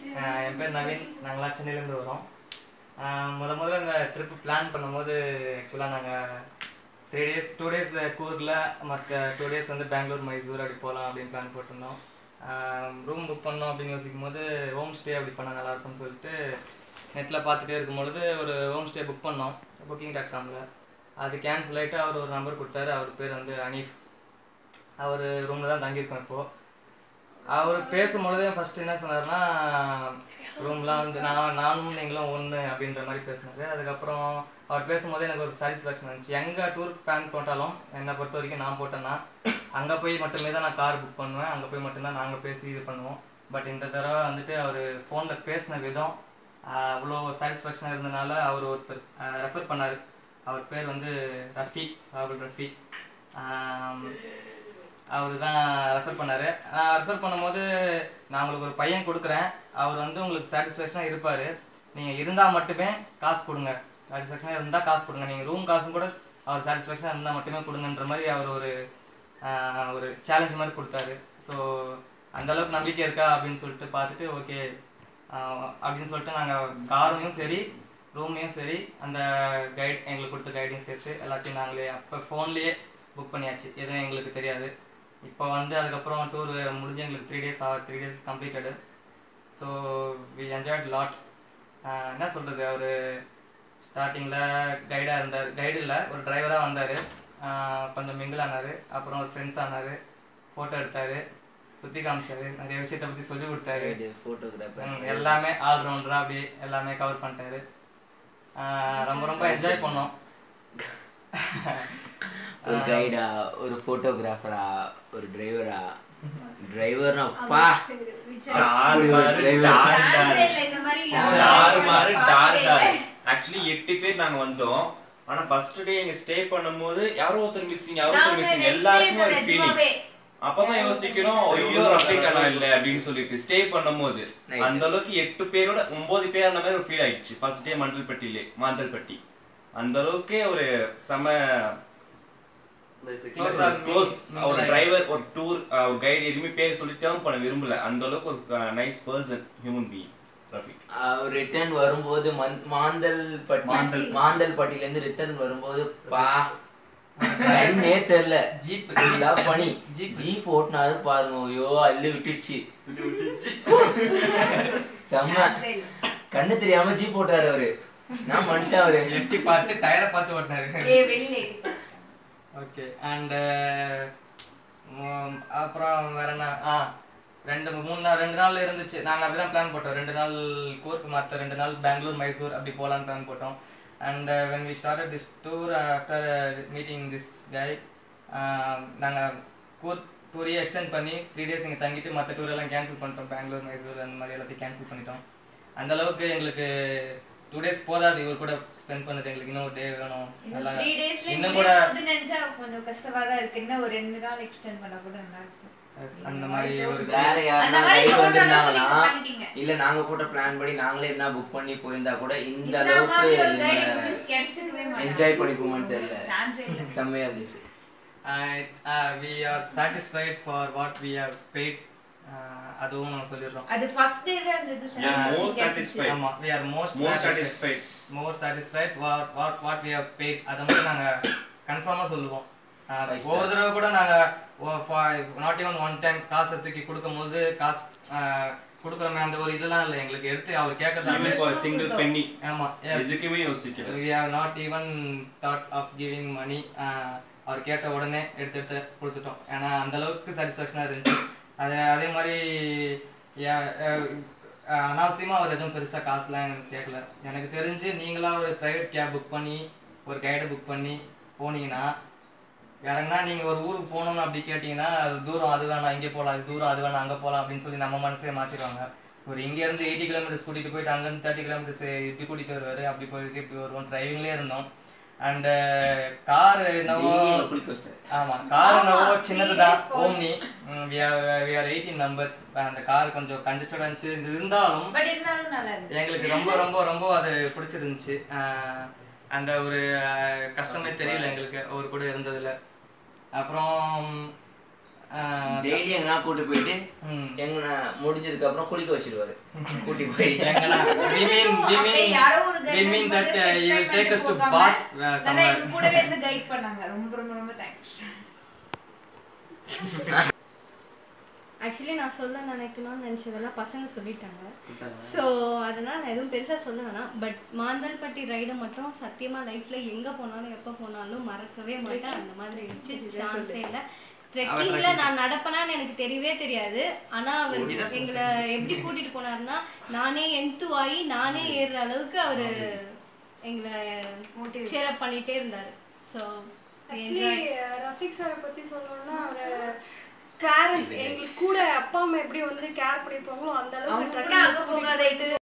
ஆஹ் என் பேர் நவீன் நாங்களாம் சென்னையிலேருந்து வரோம் ஆஹ் முத முதல்ல இந்த ட்ரிப் பிளான் பண்ணும்போது ஆக்சுவலாக நாங்கள் த்ரீ டேஸ் டூ டேஸ் கூரில் மற்ற டூ டேஸ் வந்து பெங்களூர் மைசூர் அப்படி போகலாம் அப்படின்னு பிளான் போட்டிருந்தோம் ரூம் புக் பண்ணோம் அப்படின்னு யோசிக்கும் போது ஹோம் ஸ்டே அப்படி பண்ணால் நல்லா இருக்கும்னு சொல்லிட்டு நெட்டில் பார்த்துட்டே இருக்கும் பொழுது ஒரு ஹோம் ஸ்டே புக் பண்ணோம் புக்கிங் டாட் காமில் அது கேன்சல் ஆகிட்டு அவர் ஒரு நம்பர் கொடுத்தாரு அவர் பேர் வந்து அனீஃப் அவர் ரூமில் தான் தங்கியிருக்கோம் இப்போது அவர் பேசும்பொழுதே ஃபர்ஸ்ட் என்ன சொன்னார்னா ரூம்லாம் வந்து நான் நானும் நீங்களும் ஒன்று அப்படின்ற மாதிரி பேசினாரு அதுக்கப்புறம் அவர் பேசும்போது எனக்கு ஒரு சாட்டிஸ்ஃபேக்ஷன் இருந்துச்சு எங்கே டூர் பிளான் போட்டாலும் என்னை பொறுத்த வரைக்கும் நான் போட்டேன்னா அங்கே போய் மட்டுமே தான் நான் கார் புக் பண்ணுவேன் அங்கே போய் மட்டும்தான் நாங்கள் பேசி இது பண்ணுவோம் பட் இந்த தடவை வந்துட்டு அவர் ஃபோனில் பேசின விதம் ஆஹ் அவ்வளோ சாட்டிஸ்ஃபேக்ஷனாக இருந்தனால அவர் ஒருத்தர் ரெஃபர் பண்ணார் அவர் பேர் வந்து ரஃபி சாகுல் ரஃபி அவர் தான் ரெஃபர் பண்ணார் நான் ரெஃபர் பண்ணும்போது நான் உங்களுக்கு ஒரு பையன் கொடுக்குறேன் அவர் வந்து உங்களுக்கு சாட்டிஸ்ஃபேக்ஷனாக இருப்பார் நீங்கள் இருந்தால் மட்டுமே காசு கொடுங்க சாட்டிஸ்ஃபேக்ஷனாக இருந்தால் காசு கொடுங்க நீங்கள் ரூம் காசும் கூட அவர் சாட்டிஸ்ஃபேக்ஷனாக இருந்தால் மட்டுமே கொடுங்கன்ற மாதிரி அவர் ஒரு ஆஹ், ஒரு சேலஞ்ச் மாதிரி கொடுத்தாரு ஸோ அளவுக்கு நம்பிக்கை இருக்கா அப்படின்னு சொல்லிட்டு பார்த்துட்டு ஓகே அப்படின்னு சொல்லிட்டு நாங்கள் காரையும் சரி ரூமையும் சரி அந்த கைட் எங்களுக்கு கொடுத்த கைடையும் சேர்த்து எல்லாத்தையும் நாங்களே அப்போ ஃபோன்லேயே புக் பண்ணியாச்சு எதுவும் எங்களுக்கு தெரியாது இப்போ வந்து அதுக்கப்புறம் டூர் முடிஞ்சு எங்களுக்கு த்ரீ டேஸ் ஆகும் three days completed so we enjoyed lot என்ன சொல்கிறது அவர் ஸ்டார்டிங்கில் கைடாக இருந்தார் கைடு இல்லை ஒரு டிரைவராக வந்தார் கொஞ்சம் மிங்கிள் ஆனார் அப்புறம் ஒரு ஃப்ரெண்ட்ஸ் ஆனார் ஃபோட்டோ எடுத்தார் சுற்றி காமிச்சாரு நிறைய விஷயத்தை பற்றி சொல்லி கொடுத்தாரு ஃபோட்டோகிராஃபர் ம், எல்லாமே ஆல்ரவுண்டராக அப்படியே எல்லாமே கவர் பண்ணிட்டாரு ஆஹ் ரொம்ப ரொம்ப என்ஜாய் பண்ணோம் ஒரு கைடா ஒரு ஃபோட்டோகிராஃபரா ஒரு டிரைவரா டிரைவர்னா பா ஆறு மாறு driver. டார் இந்த மாதிரி ஆறு மாறு டார் டார் ஆக்சுவலி எட்டு பேர் நாங்க வந்தோம் ஆனா ஃபர்ஸ்ட் டே எங்க ஸ்டே பண்ணும்போது யாரோ ஒருத்தர் மிஸ்ஸிங் யாரோ ஒருத்தர் மிஸ்ஸிங் எல்லாருக்குமே ஒரு ஃபீலிங் அப்பதான் யோசிக்கிறோம் ஐயோ ரஃபிகனா இல்ல அப்படின்னு சொல்லிட்டு ஸ்டே பண்ணும்போது Night. அந்த அளவுக்கு எட்டு பேரோட ஒன்பது பேர் அந்த மாதிரி ஒரு ஃபீல் ஆயிடுச்சு ஃபர்ஸ்ட் டே மண்டல்பட்டியிலே மாந்தல்பட்டி அந்த அளவுக்கு ஒரு செம Close ஆ க்ளோஸ் mingle ஒரு ஆகி- டிரைவர் ஒரு டூர் ஒரு கைடு எதுவுமே பேர் சொல்லி டேர்ம் பண்ண விரும்பல அந்த அளவுக்கு ஒரு nice person human being Rafiq return வரும்போது மந்- மாந்தல் பட்டி மாந்தல். மாந்தல் பட்டில இருந்து ரிட்டர்ன் வரும்போது பா கண்ணே தெரியல ஜீப் ஃபுல்லா பனி ஜீப் ஜீப் ஓட்டினாரு பாருங்க ஐயோ அள்ளி விட்டுச்சு செம்ம கண்ணு தெரியாம ஜீப் ஓட்டாரு அவரு நான் மனுஷன் அவரு எட்டி பார்த்து டயரை பார்த்து ஓட்டினாரு ஏ வெளியில ஓகே அண்டு அப்புறம் வேற என்ன ஆ ரெண்டு மூணு நாள் ரெண்டு நாள் இருந்துச்சு நாங்கள் அப்படி தான் பிளான் போட்டோம் ரெண்டு நாள் கூர்க்கு மற்ற ரெண்டு நாள் பெங்களூர் மைசூர் அப்படி போகலான்னு பிளான் போட்டோம் and when we started this tour after meeting this guy நாங்கள் கூர் டூரையே எக்ஸ்டெண்ட் பண்ணி த்ரீ டேஸ் இங்கே தங்கிட்டு மற்ற டூர் எல்லாம் கேன்சல் பண்ணிட்டோம் பெங்களூர் மைசூர் அந்த மாதிரி எல்லாத்தையும் கேன்சல் பண்ணிட்டோம் அந்த அளவுக்கு எங்களுக்கு டூ டேஸ் போதாது இவர் கூட ஸ்பெண்ட் பண்ணது எங்களுக்கு இன்னும் டே வேணும் இன்னும் நல்லா த்ரீ டேஸ்ல இன்னும் இன்னும் கூட கூட நினைச்சா கொஞ்சம் கஷ்டமா தான் இருக்கு இன்னும் ஒரு ரெண்டு நாள் எக்ஸ்டெண்ட் பண்ணா கூட நல்லா இருக்கும் Yes, அந்த மாதிரி ஒரு வேற அந்த யாருன்னா மாதிரி கைடு சொல்ற அளவுக்கு வந்திருந்தாங்கன்னா நீங்க பண்ணிட்டீங்க இல்ல நாங்க போட்ட பிளான் படி நாங்களே என்ன புக் பண்ணி போயிருந்தா கூட இந்த இந்த அளவுக்கு மாதிரி ஒரு guide உங்களுக்கு கிடைச்சிருக்கவே மாட்டாங்க. என்ஜாய் பண்ணிப்போமான்னு தெரியல Chance ஏ இல்ல. செம்மையா இருந்துச்சு and uh, we are satisfied for what we have paid uh, அதுவும் நாங்க சொல்லிடுறோம் அது ஃபர்ஸ்ட் டேவே அந்த இது Yeah, satisfaction most கிடைச்சிச்சு. satisfied. ஆமா we are most more satisfied satisfied more satisfied for what what we have paid அதை மட்டும் நாங்க கன்ஃபார்மா சொல்லுவோம் ஆஹ் Five star. ஒவ்வொரு தடவை கூட நாங்க நாட் ஈவன் ஒன் டைம் காசு தூக்கி கொடுக்கும்போது காசு ஆஹ் கொடுக்குறோமே அந்த ஒரு இதெல்லாம் இல்லை எங்களுக்கு எடுத்து அவர் கேட்கறது சிங்கிள் பென்னி ஆமா yes. எதுக்குமே யோசிக்கல we have not even thought of giving money ஆஹ் அவர் கேட்ட உடனே எடுத்து எடுத்து கொடுத்துட்டோம் ஏன்னா அந்த அளவுக்கு சாட்டிஸ்ஃபேக்ஷனாக இருந்துச்சு அதே அதே மாதிரி யா- அஹ் அஹ் அனாவசியமா அவர் எதுவும் பெருசா காசுலாம் எனக்கு கேட்கல எனக்கு தெரிஞ்சு நீங்களா ஒரு பிரைவேட் கேப் புக் பண்ணி ஒரு கைடை புக் பண்ணி போனீங்கன்னா வேறன்னா நீங்க ஒரு ஊருக்கு போகணும்னு அப்படி கேட்டீங்கன்னா அது தூரம் அது வேணாம் இங்கே போகலாம் அது தூரம் அது வேணாம் அங்கே போகலாம் அப்படின்னு சொல்லி நம்ம மனசே மாத்திடுவாங்க ஒரு இங்க இருந்து எயிட்டி கிலோமீட்டர்ஸ் கூட்டிட்டு போயிட்டு அங்கேருந்து தேர்ட்டி கிலோமீட்டர்ஸ் இப்படி கூட்டிட்டு வருவாரு அப்படி போயிட்டு இப்படி வருவோம் டிரைவிங்லேயே இருந்தோம் அண்ட் கார் என்னவோ டெய்லி குளிக்க வச்சிட்டாரு ஆமா கார் என்னவோ ஆமா, சின்னதுதான் three days Omni we are eighteen numbers அந்த கார் கொஞ்சம் கன்ஜஸ்டடா இருந்துச்சு இது இருந்தாலும் பட் இருந்தாலும் நல்லா இருந்துச்சு எங்களுக்கு ரொம்ப ரொம்ப ரொம்ப அது பிடிச்சிருந்துச்சு ஆஹ் அந்த ஒரு ஆஹ் கஷ்டமே தெரியல எங்களுக்கு அவர் கூட இருந்ததுல அப்புறம் டெய்லி எங்கன்னா கூட்டு போயிட்டு ம். எங்கன்னா முடிஞ்சதுக்கு அப்புறம் குளிக்க வச்சிருவாரு கூட்டி போய் எங்கன்னா we mean we அப்படியே mean யாரோ ஒரு we guide mean மட்டும் that uh, explain he will take us to பண்ணிட்டு bath போகாம, uh, நல்லா somewhere எங்க கூடவே இருந்து கைட் பண்ணாங்க ரொம்ப ரொம்ப ரொம்ப தேங்க்ஸ் ஆக்சுவலி நான் சொல்ல நினைக்கணும்னு நினச்சதெல்லாம் பசங்க சொல்லிட்டாங்க ஸோ அதனால் நான் எதுவும் பெருசாக சொல்ல வேணாம் பட் மாந்தல்பட்டி ரைடை மட்டும் சத்தியமாக லைஃப்பில் எங்கே போனாலும் எப்போ போனாலும் மறக்கவே மாட்டேன் அந்த மாதிரி இருந்துச்சு சான்ஸே இல்லை ட்ரெக்கிங்ல நான் நடப்பேனான்னு எனக்கு தெரியவே தெரியாது ஆனா அவர் எங்களை எப்படி கூட்டிட்டு போனாருன்னா நானே எந்துவாகி நானே ஏறுற அளவுக்கு அவரு எங்களை cheer up பண்ணிட்டே இருந்தாரு ஸோ ஆக்சுவலி ரஃபிக் சாரை பத்தி சொல்லணும்னா அவர் பேரண்ட்ஸ் எங்களுக்கு கூட அப்பா அம்மா எப்படி வந்து கேர் பண்ணிருப்பாங்களோ அந்த அளவுக்கு அவங்க கூட அங்க போகாத